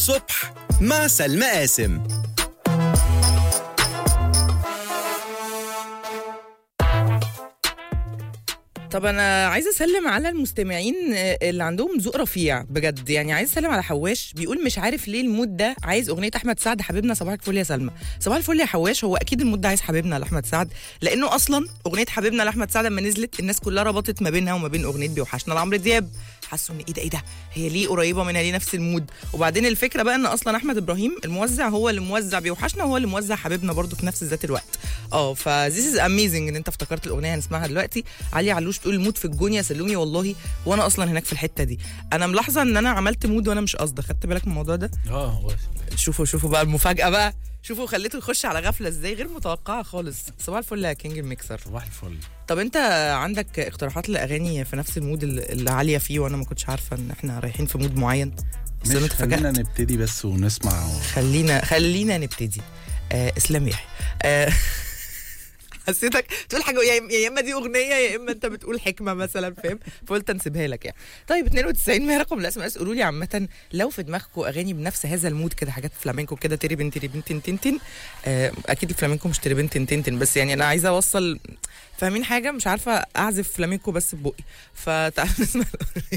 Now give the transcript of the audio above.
الصبح مع سلمى قاسم طب انا عايزه اسلم على المستمعين اللي عندهم ذوق رفيع بجد يعني عايز اسلم على حواش بيقول مش عارف ليه المود ده عايز اغنيه احمد سعد حبيبنا صباح الفل يا سلمى صباح الفل يا حواش هو اكيد المود ده عايز حبيبنا لاحمد سعد لانه اصلا اغنيه حبيبنا لاحمد سعد لما نزلت الناس كلها ربطت ما بينها وما بين اغنيه بيوحشنا لعمرو دياب حسوا ان ايه ده ايه ده هي ليه قريبه منها ليه نفس المود وبعدين الفكره بقى ان اصلا احمد ابراهيم الموزع هو اللي موزع بيوحشنا وهو اللي موزع حبيبنا برضو في نفس ذات الوقت اه فذيس از اميزنج ان انت افتكرت الاغنيه هنسمعها دلوقتي علي علوش تقول المود في الجون يا سلومي والله وانا اصلا هناك في الحته دي انا ملاحظه ان انا عملت مود وانا مش قاصده خدت بالك من الموضوع ده اه هو شوفوا شوفوا بقى المفاجاه بقى شوفوا خليته يخش على غفله ازاي غير متوقعه خالص صباح الفل يا كينج الميكسر صباح الفل طب انت عندك اقتراحات لاغاني في نفس المود اللي اللي عاليه فيه وانا ما كنتش عارفه ان احنا رايحين في مود معين بس انا مش خلينا اتفاجأت نبتدي بس ونسمع خلينا خلينا نبتدي آه اسلام يحيى آه حسيتك تقول حاجه يا يا اما دي اغنيه يا اما انت بتقول حكمه مثلا فاهم فقلت انسبها لك يعني طيب 92 ما هي رقم الاس ام اس قولوا لي عامه لو في دماغكم اغاني بنفس هذا المود كده حاجات فلامينكو كده تيري بن تيري بن تن تن تن آه اكيد الفلامينكو مش تيري بن تن تن تن بس يعني انا عايزه اوصل فاهمين حاجه مش عارفه اعزف فلامينكو بس ببقي فتعالوا نسمع